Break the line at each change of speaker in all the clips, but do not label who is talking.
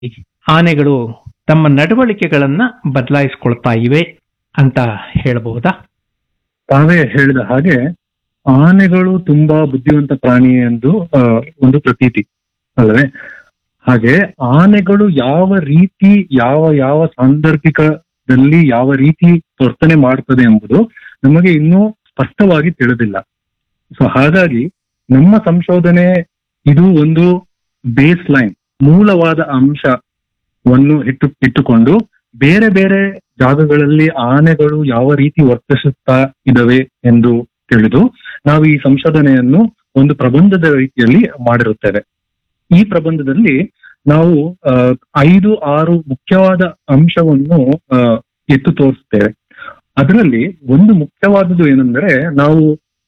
ಆನೆಗಳು ತಮ್ಮ ನಡವಳಿಕೆಗಳನ್ನ ಬದಲಾಯಿಸ್ಕೊಳ್ತಾ ಇವೆ ಅಂತ ಹೇಳಬಹುದಾ
ತಾವೇ ಹೇಳಿದ ಹಾಗೆ ಆನೆಗಳು ತುಂಬಾ ಬುದ್ಧಿವಂತ ಪ್ರಾಣಿ ಎಂದು ಆ, ಒಂದು ಪ್ರತೀತಿ ಅಲ್ಲವೇ ಹಾಗೆ ಆನೆಗಳು ಯಾವ ರೀತಿ ಯಾವ ಯಾವ ಸಾಂದರ್ಭಿಕದಲ್ಲಿ ಯಾವ ರೀತಿ ವರ್ತನೆ ಮಾಡ್ತದೆ ಎಂಬುದು ನಮಗೆ ಇನ್ನೂ ಸ್ಪಷ್ಟವಾಗಿ ತಿಳಿದಿಲ್ಲ ಸೊ ಹಾಗಾಗಿ ನಮ್ಮ ಸಂಶೋಧನೆ ಇದು ಒಂದು ಬೇಸ್ ಲೈನ್ ಮೂಲವಾದ ಅಂಶವನ್ನು ಇಟ್ಟು ಇಟ್ಟುಕೊಂಡು ಬೇರೆ ಬೇರೆ ಜಾಗಗಳಲ್ಲಿ ಆನೆಗಳು ಯಾವ ರೀತಿ ವರ್ತಿಸುತ್ತಾ ಇದಾವೆ ಎಂದು ತಿಳಿದು ನಾವು ಈ ಸಂಶೋಧನೆಯನ್ನು ಒಂದು ಪ್ರಬಂಧದ ರೀತಿಯಲ್ಲಿ ಮಾಡಿರುತ್ತೇವೆ ಈ ಪ್ರಬಂಧದಲ್ಲಿ ನಾವು ಆ, ಐದು ಆರು ಮುಖ್ಯವಾದ ಅಂಶವನ್ನು ಆ, ಎತ್ತು ತೋರಿಸ್ತೇವೆ ಅದರಲ್ಲಿ ಒಂದು ಮುಖ್ಯವಾದದ್ದು ಏನೆಂದರೆ ನಾವು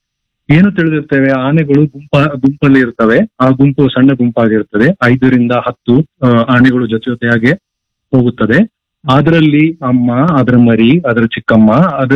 ಏನು ತಿಳಿದಿರ್ತೇವೆ ಆನೆಗಳು ಗುಂಪ ಗುಂಪಲ್ಲಿ ಇರ್ತವೆ ಆ ಗುಂಪು ಸಣ್ಣ ಗುಂಪಾಗಿರ್ತದೆ ಐದರಿಂದ ಹತ್ತು ಆ, ಆನೆಗಳು ಜೊತೆ ಜೊತೆಯಾಗಿ ಹೋಗುತ್ತದೆ ಅದರಲ್ಲಿ ಅಮ್ಮ ಅದರ ಮರಿ ಅದರ ಚಿಕ್ಕಮ್ಮ ಅದರ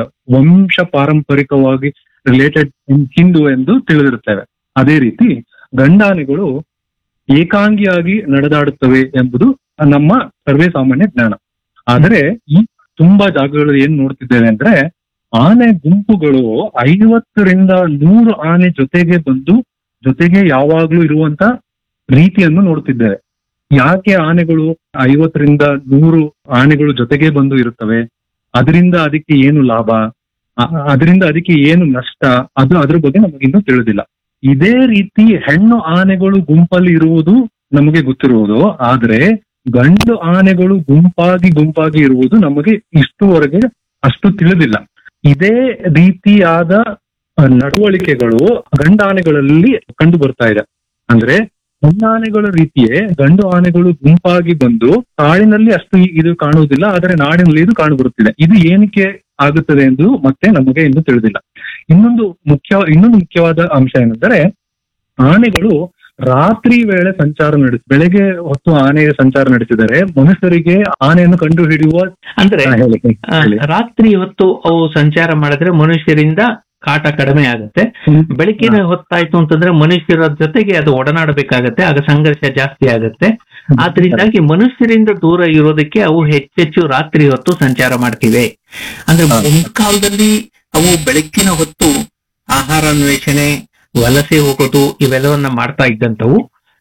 ವಂಶ ಪಾರಂಪರಿಕವಾಗಿ ರಿಲೇಟೆಡ್ ಹಿಂದೂ ಎಂದು ತಿಳಿದಿರುತ್ತೇವೆ ಅದೇ ರೀತಿ ಗಂಡಾನೆಗಳು ಏಕಾಂಗಿಯಾಗಿ ನಡೆದಾಡುತ್ತವೆ ಎಂಬುದು ನಮ್ಮ ಸರ್ವೇ ಸಾಮಾನ್ಯ ಜ್ಞಾನ ಆದರೆ ಈ ತುಂಬಾ ಜಾಗಗಳು ಏನ್ ನೋಡ್ತಿದ್ದೇವೆ ಅಂದ್ರೆ ಆನೆ ಗುಂಪುಗಳು ಐವತ್ತರಿಂದ ನೂರು ಆನೆ ಜೊತೆಗೆ ಬಂದು ಜೊತೆಗೆ ಯಾವಾಗ್ಲೂ ಇರುವಂತ ರೀತಿಯನ್ನು ನೋಡ್ತಿದ್ದೇವೆ ಯಾಕೆ ಆನೆಗಳು ಐವತ್ತರಿಂದ ನೂರು ಆನೆಗಳು ಜೊತೆಗೆ ಬಂದು ಇರುತ್ತವೆ ಅದರಿಂದ ಅದಕ್ಕೆ ಏನು ಲಾಭ ಅ- ಅದರಿಂದ ಅದಕ್ಕೆ ಏನು ನಷ್ಟ ಅದು ಅದ್ರ ಬಗ್ಗೆ ನಮಗಿನ್ನೂ ತಿಳಿದಿಲ್ಲ ಇದೇ ರೀತಿ ಹೆಣ್ಣು ಆನೆಗಳು ಗುಂಪಲ್ಲಿ ಇರುವುದು ನಮಗೆ ಗೊತ್ತಿರುವುದು ಆದ್ರೆ ಗಂಡು ಆನೆಗಳು ಗುಂಪಾಗಿ ಗುಂಪಾಗಿ ಇರುವುದು ನಮಗೆ ಇಷ್ಟುವರೆಗೆ ಅಷ್ಟು ತಿಳಿದಿಲ್ಲ ಇದೇ ರೀತಿಯಾದ ಆ, ನಡವಳಿಕೆಗಳು ಗಂಡು ಆನೆಗಳಲ್ಲಿ ಕಂಡು ಬರ್ತಾ ಇದೆ ಅಂದ್ರೆ ಹೆಣ್ಣು ಆನೆಗಳ ರೀತಿಯೇ ಗಂಡು ಆನೆಗಳು ಗುಂಪಾಗಿ ಬಂದು ಕಾಡಿನಲ್ಲಿ ಅಷ್ಟು ಇದು ಕಾಣುವುದಿಲ್ಲ ಆದರೆ ನಾಡಿನಲ್ಲಿ ಇದು ಕಾಣಬರುತ್ತಿದೆ ಇದು ಏನಕ್ಕೆ ಆಗುತ್ತದೆ ಎಂದು ಮತ್ತೆ ನಮಗೆ ಇನ್ನು ತಿಳಿದಿಲ್ಲ ಇನ್ನೊಂದು ಮುಖ್ಯ ಇನ್ನೊಂದು ಮುಖ್ಯವಾದ ಅಂಶ ಏನೆಂದರೆ ಆನೆಗಳು ರಾತ್ರಿ ವೇಳೆ ಸಂಚಾರ ನಡೆಸಿ ಬೆಳಗ್ಗೆ ಹೊತ್ತು ಆನೆಯ ಸಂಚಾರ ನಡೆಸಿದರೆ ಮನುಷ್ಯರಿಗೆ ಆನೆಯನ್ನು ಕಂಡು ಹಿಡಿಯುವ
ಅಂದ್ರೆ
ಹಾ, ಹೇಳಿ,
ಆ,
ಹೇಳಿ.
ರಾತ್ರಿ ಹೊತ್ತು ಅವು ಸಂಚಾರ ಮಾಡಿದ್ರೆ ಮನುಷ್ಯರಿಂದ ಕಾಟ ಕಡಿಮೆ ಆಗುತ್ತೆ ಬೆಳಕಿನ ಹೊತ್ತಾಯ್ತು ಅಂತಂದ್ರೆ ಮನುಷ್ಯರ ಜೊತೆಗೆ ಅದು ಒಡನಾಡಬೇಕಾಗತ್ತೆ ಆಗ ಸಂಘರ್ಷ ಜಾಸ್ತಿ ಆಗುತ್ತೆ ಆದ್ರಿಂದಾಗಿ ಮನುಷ್ಯರಿಂದ ದೂರ ಇರೋದಕ್ಕೆ ಅವು ಹೆಚ್ಚೆಚ್ಚು ರಾತ್ರಿ ಹೊತ್ತು ಸಂಚಾರ ಮಾಡ್ತಿವೆ ಅಂದ್ರೆ
ಹಾ.
ಮುಂಕಾಲದಲ್ಲಿ ಅವು ಬೆಳಕಿನ ಹೊತ್ತು ಆಹಾರ ಅನ್ವೇಷಣೆ ವಲಸೆ ಹೋಗೋದು ಇವೆಲ್ಲವನ್ನ ಮಾಡ್ತಾ ಇದ್ದಂತವು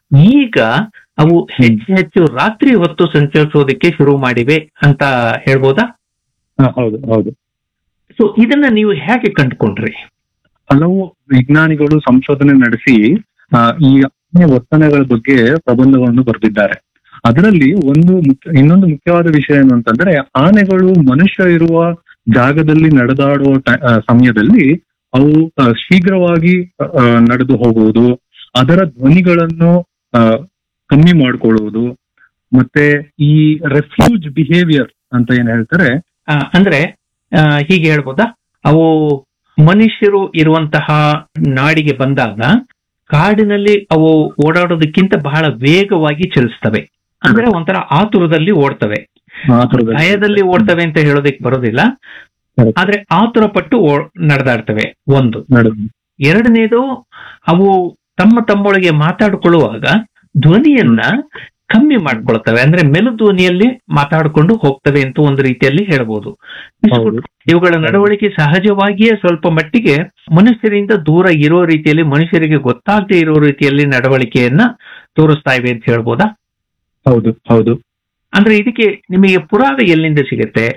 ಈಗ ಅವು ಹೆಚ್ಚು ಹೆಚ್ಚು ರಾತ್ರಿ ಹೊತ್ತು ಸಂಚರಿಸೋದಕ್ಕೆ ಶುರು ಮಾಡಿವೆ ಅಂತ ಹೇಳ್ಬೋದಾ
ಹಾ, ಹೌದು ಹೌದು
ಸೊ ಇದನ್ನ ನೀವು ಹೇಗೆ ಕಂಡುಕೊಂಡ್ರಿ
ಹಲವು ವಿಜ್ಞಾನಿಗಳು ಸಂಶೋಧನೆ ನಡೆಸಿ ಆ, ಈ ಆನೆ ವರ್ತನೆಗಳ ಬಗ್ಗೆ ಪ್ರಬಂಧಗಳನ್ನು ಬರೆದಿದ್ದಾರೆ ಅದರಲ್ಲಿ ಒಂದು ಮುಖ್ಯ ಇನ್ನೊಂದು ಮುಖ್ಯವಾದ ವಿಷಯ ಏನು ಅಂತಂದ್ರೆ ಆನೆಗಳು ಮನುಷ್ಯ ಇರುವ ಜಾಗದಲ್ಲಿ ನಡೆದಾಡುವ ಟ- ಆ, ಸಮಯದಲ್ಲಿ ಅವು ಆ, ಶೀಘ್ರವಾಗಿ ಆ, ನಡೆದು ಹೋಗುವುದು ಅದರ ಧ್ವನಿಗಳನ್ನು ಆ, ಕಮ್ಮಿ ಮಾಡ್ಕೊಳ್ಳುವುದು ಮತ್ತೆ ಈ ರೆಫ್ಯೂಜ್ ಬಿಹೇವಿಯರ್ ಅಂತ ಏನ್ ಹೇಳ್ತಾರೆ
ಆ, ಅಂದ್ರೆ ಆ, ಹೀಗೆ ಹೇಳ್ಬೋದಾ ಅವು ಮನುಷ್ಯರು ಇರುವಂತಹ ನಾಡಿಗೆ ಬಂದಾಗ ಕಾಡಿನಲ್ಲಿ ಅವು ಓಡಾಡೋದಕ್ಕಿಂತ ಬಹಳ ವೇಗವಾಗಿ ಚಲಿಸ್ತವೆ ಅಂದ್ರೆ ಒಂಥರ ಆತುರದಲ್ಲಿ ಓಡ್ತವೆ
ಆ ಥರದಲ್ಲಿ-
ಭಯದಲ್ಲಿ ಓಡ್ತವೆ ಅಂತ ಹೇಳೋದಕ್ಕೆ ಬರೋದಿಲ್ಲ
Correct.
ಆದ್ರೆ ಆತುರ ಪಟ್ಟು ಓ- ನಡೆದಾಡ್ತವೆ ಒಂದು
ನಡೆದು
ಎರಡನೇದು ಅವು ತಮ್ಮ ತಮ್ಮೊಳಗೆ ಮಾತಾಡಿಕೊಳ್ಳುವಾಗ ಧ್ವನಿಯನ್ನ ಕಮ್ಮಿ ಮಾಡ್ಕೊಳ್ತವೆ ಅಂದ್ರೆ ಮೆಲು ಧ್ವನಿಯಲ್ಲಿ ಮಾತಾಡಿಕೊಂಡು ಹೋಗ್ತವೆ ಅಂತ ಒಂದು ರೀತಿಯಲ್ಲಿ ಹೇಳ್ಬೋದು
ಹೌದು
ಇವುಗಳ ನಡವಳಿಕೆ ಸಹಜವಾಗಿಯೇ ಸ್ವಲ್ಪ ಮಟ್ಟಿಗೆ ಮನುಷ್ಯರಿಂದ ದೂರ ಇರೋ ರೀತಿಯಲ್ಲಿ ಮನುಷ್ಯರಿಗೆ ಗೊತ್ತಾಗದೇ ಇರೋ ರೀತಿಯಲ್ಲಿ ನಡವಳಿಕೆಯನ್ನ ತೋರಿಸ್ತಾ ಇವೆ ಅಂತ ಹೇಳ್ಬೋದಾ
ಹೌದು ಹೌದು
ಅಂದ್ರೆ ಇದಕ್ಕೆ ನಿಮಗೆ ಪುರಾವೆ ಎಲ್ಲಿಂದ ಸಿಗುತ್ತೆ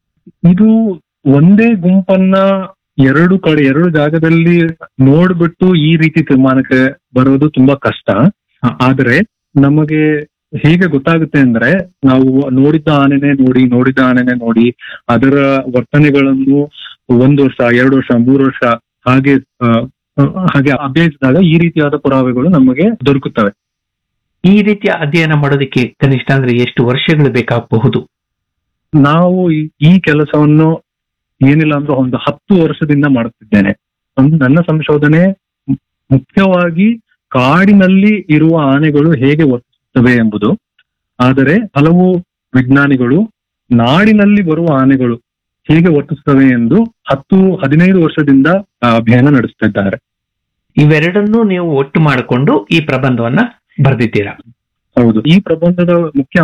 ಇದು ಒಂದೇ ಗುಂಪನ್ನ ಎರಡು ಕಡೆ ಎರಡು ಜಾಗದಲ್ಲಿ ನೋಡ್ಬಿಟ್ಟು ಈ ರೀತಿ ತೀರ್ಮಾನಕ್ಕೆ ಬರೋದು ತುಂಬಾ ಕಷ್ಟ
ಹ.
ಆದ್ರೆ ನಮಗೆ ಹೇಗೆ ಗೊತ್ತಾಗುತ್ತೆ ಅಂದ್ರೆ ನಾವು ನೋಡಿದ್ದ ಆನೆನೆ ನೋಡಿ ನೋಡಿದ ಆನೆನೆ ನೋಡಿ ಅದರ ವರ್ತನೆಗಳನ್ನು ಒಂದು ವರ್ಷ ಎರಡು ವರ್ಷ ಮೂರು ವರ್ಷ ಹಾಗೆ ಆ, ಹಾಗೆ ಅಭ್ಯಸಿಸಿದಾಗ ಈ ರೀತಿಯಾದ ಪುರಾವೆಗಳು ನಮಗೆ ದೊರಕುತ್ತವೆ
ಈ ರೀತಿಯ ಅಧ್ಯಯನ ಮಾಡೋದಕ್ಕೆ ಕನಿಷ್ಠ ಅಂದ್ರೆ ಎಷ್ಟು ವರ್ಷಗಳು ಬೇಕಾಗಬಹುದು
ನಾವು ಈ- ಈ ಕೆಲಸವನ್ನು ಏನಿಲ್ಲ ಅಂದ್ರೆ ಒಂದು ಹತ್ತು ವರ್ಷದಿಂದ ಮಾಡುತ್ತಿದ್ದೇನೆ ಒಂದು ನನ್ನ ಸಂಶೋಧನೆ ಮು- ಮುಖ್ಯವಾಗಿ ಕಾಡಿನಲ್ಲಿ ಇರುವ ಆನೆಗಳು ಹೇಗೆ ವರ್ತಿಸುತ್ತವೆ ಎಂಬುದು ಆದರೆ ಹಲವು ವಿಜ್ಞಾನಿಗಳು ನಾಡಿನಲ್ಲಿ ಬರುವ ಆನೆಗಳು ಹೇಗೆ ವರ್ತಿಸುತ್ತವೆ ಎಂದು ಹತ್ತು ಹದಿನೈದು ವರ್ಷದಿಂದ ಆ, ಅಧ್ಯಯನ ನಡೆಸುತ್ತಿದ್ದಾರೆ
ಇವೆರಡನ್ನೂ ನೀವು ಒಟ್ಟು ಮಾಡಿಕೊಂಡು ಈ ಪ್ರಬಂಧವನ್ನ ಬರೆದಿದ್ದೀರಾ
ಹೌದು ಈ ಪ್ರಬಂಧದ ಮುಖ್ಯ